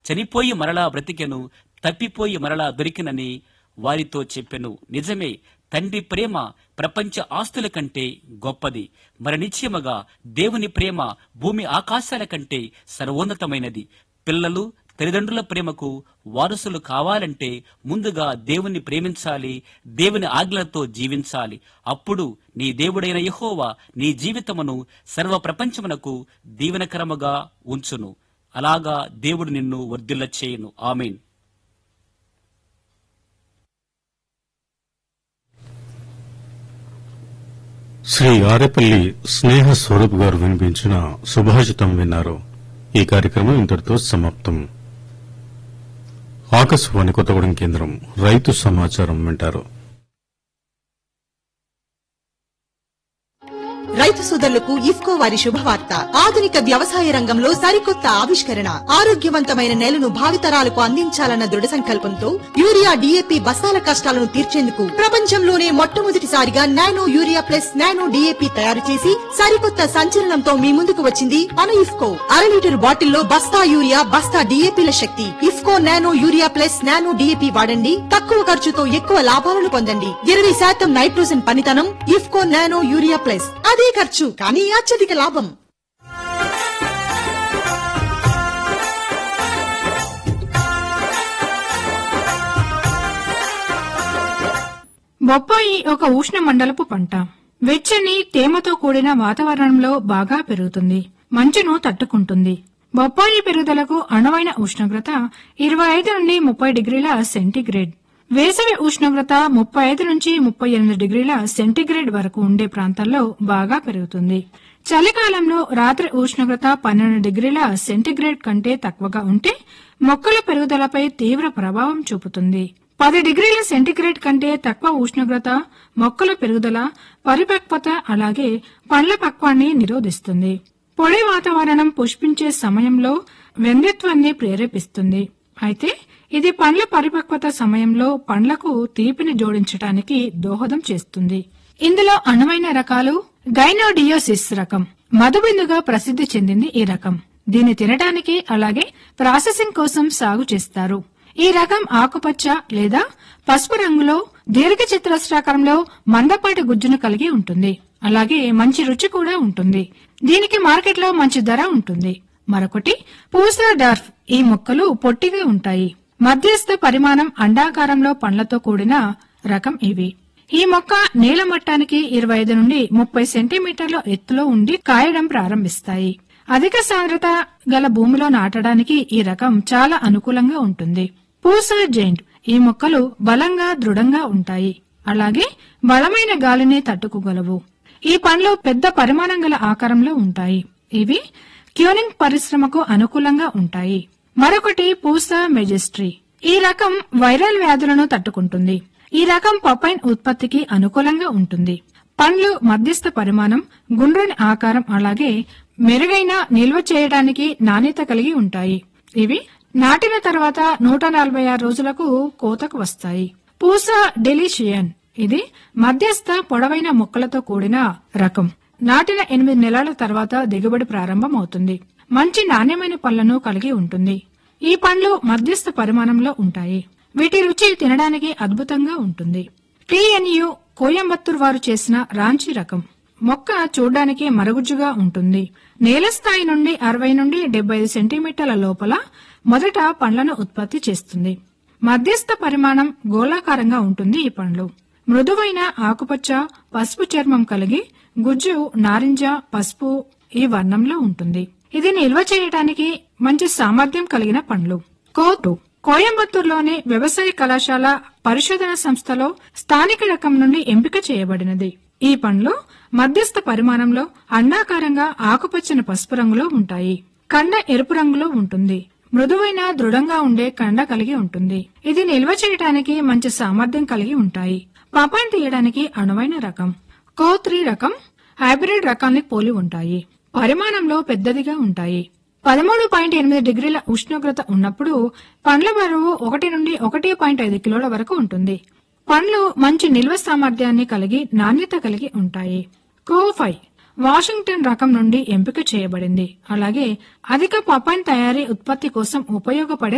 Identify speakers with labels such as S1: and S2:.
S1: చనిపోయి మరలా బ్రతికెను తప్పిపోయి మరలా దొరికినని వారితో చెప్పెను నిజమే తండ్రి ప్రేమ ప్రపంచ ఆస్తుల కంటే గొప్పది మరి నిశ్చయముగా దేవుని ప్రేమ భూమి ఆకాశాల కంటే సర్వోన్నతమైనది పిల్లలు తల్లిదండ్రుల ప్రేమకు వారసులు కావాలంటే ముందుగా దేవుని ప్రేమించాలి దేవుని ఆజ్ఞలతో జీవించాలి అప్పుడు నీ దేవుడైన యెహోవా నీ జీవితమును సర్వ ప్రపంచమునకు దీవెనకరముగా ఉంచును అలాగా దేవుడు నిన్ను వర్ధిల్ల చేయును ఆమెన్
S2: శ్రీ ఆరేపల్లి స్నేహ స్వరూప్ గారు వినిపించిన సుభాషితం విన్నారు ఈ కార్యక్రమం ఇంతటితో సమాప్తం ఆకాశవాణి కొత్తగూడెం కేంద్రం రైతు సమాచారం వింటారు
S3: రైతు సోదరులకు ఇఫ్కో వారి శుభవార్త ఆధునిక వ్యవసాయ రంగంలో సరికొత్త ఆవిష్కరణ ఆరోగ్యవంతమైన నేలను భావితరాలకు అందించాలన్న దృఢ సంకల్పంతో యూరియా డీఏపీ బస్తాల కష్టాలను తీర్చేందుకు ప్రపంచంలోనే మొట్టమొదటిసారిగా nano urea plus nano DAP తయారు చేసి సరికొత్త సంచలనంతో మీ ముందుకు వచ్చింది మన ఇఫ్కో అర లీటర్ బాటిల్లో బస్తా యూరియా బస్తా డీఏపీల శక్తి IFFCO nano urea plus nano DAP వాడండి తక్కువ ఖర్చుతో ఎక్కువ లాభాలను పొందండి ఇరవై శాతం నైట్రోజన్ పనితనం ఇఫ్కో నానో యూరియా ప్లస్ అదే ఖర్చు కానీ అత్యధిక లాభం
S4: బొప్పాయి ఒక ఉష్ణ మండలపు పంట వెచ్చని తేమతో కూడిన వాతావరణంలో బాగా పెరుగుతుంది మంచును తట్టుకుంటుంది బొప్పాయి పెరుగుదలకు అనువైన ఉష్ణోగ్రత ఇరవై ఐదు నుండి ముప్పై డిగ్రీల సెంటీగ్రేడ్ వేసవి ఉష్ణోగ్రత ముప్పై ఐదు నుంచి ముప్పై ఎనిమిది డిగ్రీల సెంటీగ్రేడ్ వరకు ఉండే ప్రాంతాల్లో బాగా పెరుగుతుంది చలికాలంలో రాత్రి ఉష్ణోగ్రత పన్నెండు డిగ్రీల సెంటీగ్రేడ్ కంటే తక్కువగా ఉంటే మొక్కల పెరుగుదలపై తీవ్ర ప్రభావం చూపుతుంది పది డిగ్రీల సెంటీగ్రేడ్ కంటే తక్కువ ఉష్ణోగ్రత మొక్కల పెరుగుదల పరిపక్వత అలాగే పండ్ల పక్వాన్ని నిరోధిస్తుంది పొడి వాతావరణం పుష్పించే సమయంలో వెంధ్యత్వాన్ని ప్రేరేపిస్తుంది అయితే ఇది పండ్ల పరిపక్వత సమయంలో పండ్లకు తీపిని జోడించడానికి దోహదం చేస్తుంది ఇందులో అనువైన రకాలు గైనోడియోసిస్ రకం మధుబిందుగా ప్రసిద్ధి చెందింది ఈ రకం దీన్ని తినడానికి అలాగే ప్రాసెసింగ్ కోసం సాగు చేస్తారు ఈ రకం ఆకుపచ్చ లేదా పసుపు రంగులో దీర్ఘ చతురస్రాకారంలో మందపాటి గుజ్జును కలిగి ఉంటుంది అలాగే మంచి రుచి కూడా ఉంటుంది దీనికి మార్కెట్లో మంచి ధర ఉంటుంది మరొకటి పూసా డార్ఫ్ ఈ మొక్కలు పొట్టిగా ఉంటాయి మధ్యస్థ పరిమాణం అండాకారంలో పండ్లతో కూడిన రకం ఇవి ఈ మొక్క నేల మట్టానికి ఇరవై ఐదు నుండి ముప్పై సెంటీమీటర్ల ఎత్తులో ఉండి కాయడం ప్రారంభిస్తాయి అధిక సాంద్రత గల భూమిలో నాటడానికి ఈ రకం చాలా అనుకూలంగా ఉంటుంది పూసా జైంట్ ఈ మొక్కలు బలంగా దృఢంగా ఉంటాయి అలాగే బలమైన గాలిని తట్టుకోగలవు ఈ పండ్లు పెద్ద పరిమాణం గల ఆకారంలో ఉంటాయి ఇవి క్యూనింగ్ పరిశ్రమకు అనుకూలంగా ఉంటాయి మరొకటి పూసా మెజెస్ట్రీ ఈ రకం వైరల్ వ్యాధులను తట్టుకుంటుంది ఈ రకం పపైన్ ఉత్పత్తికి అనుకూలంగా ఉంటుంది పండ్లు మధ్యస్థ పరిమాణం గుండ్రని ఆకారం అలాగే మెరుగైన నిల్వ చేయడానికి నాణ్యత కలిగి ఉంటాయి ఇవి నాటిన తర్వాత నూట నలభై ఆరు రోజులకు కోతకు వస్తాయి పూసా డెలిషియన్ ఇది మధ్యస్థ పొడవైన మొక్కలతో కూడిన రకం నాటిన ఎనిమిది నెలల తర్వాత దిగుబడి ప్రారంభమవుతుంది మంచి నాణ్యమైన పళ్లను కలిగి ఉంటుంది ఈ పండ్లు మధ్యస్థ పరిమాణంలో ఉంటాయి వీటి రుచి తినడానికి అద్భుతంగా ఉంటుంది టిఎన్యు కోయంబత్తూర్ వారు చేసిన రాంచీ రకం మొక్క చూడ్డానికి మరుగుజ్జుగా ఉంటుంది నేల స్థాయి నుండి అరవై నుండి డెబ్బై ఐదు సెంటీమీటర్ల లోపల మొదట పండ్లను ఉత్పత్తి చేస్తుంది మధ్యస్థ పరిమాణం గోళాకారంగా ఉంటుంది ఈ పండ్లు మృదువైన ఆకుపచ్చ పసుపు చర్మం కలిగి గుజ్జు నారింజ పసుపు ఈ వర్ణంలో ఉంటుంది ఇది నిల్వ చేయడానికి మంచి సామర్థ్యం కలిగిన పండ్లు కోటు కోయంబత్తూరులోని వ్యవసాయ కళాశాల పరిశోధన సంస్థలో స్థానిక రకం నుండి ఎంపిక చేయబడినది ఈ పండ్లు మధ్యస్థ పరిమాణంలో అండాకారంగా ఆకుపచ్చని పసుపు రంగులో ఉంటాయి కండ ఎరుపు రంగులో ఉంటుంది మృదువైన దృఢంగా ఉండే కండ కలిగి ఉంటుంది ఇది నిల్వ చేయడానికి మంచి సామర్థ్యం కలిగి ఉంటాయి పాపాన్ని తీయడానికి అనువైన రకం కోత్రి రకం హైబ్రిడ్ రకాన్ని పోలి ఉంటాయి పరిమాణంలో పెద్దదిగా ఉంటాయి పదమూడు పాయింట్ ఎనిమిది డిగ్రీల ఉష్ణోగ్రత ఉన్నప్పుడు పండ్ల బరువు ఒకటి నుండి ఒకటి పాయింట్ ఐదు కిలోల వరకు ఉంటుంది పండ్లు మంచి నిల్వ సామర్థ్యాన్ని కలిగి నాణ్యత కలిగి ఉంటాయి కోఫై వాషింగ్టన్ రకం నుండి ఎంపిక చేయబడింది అలాగే అధిక పపాన్ తయారీ ఉత్పత్తి కోసం ఉపయోగపడే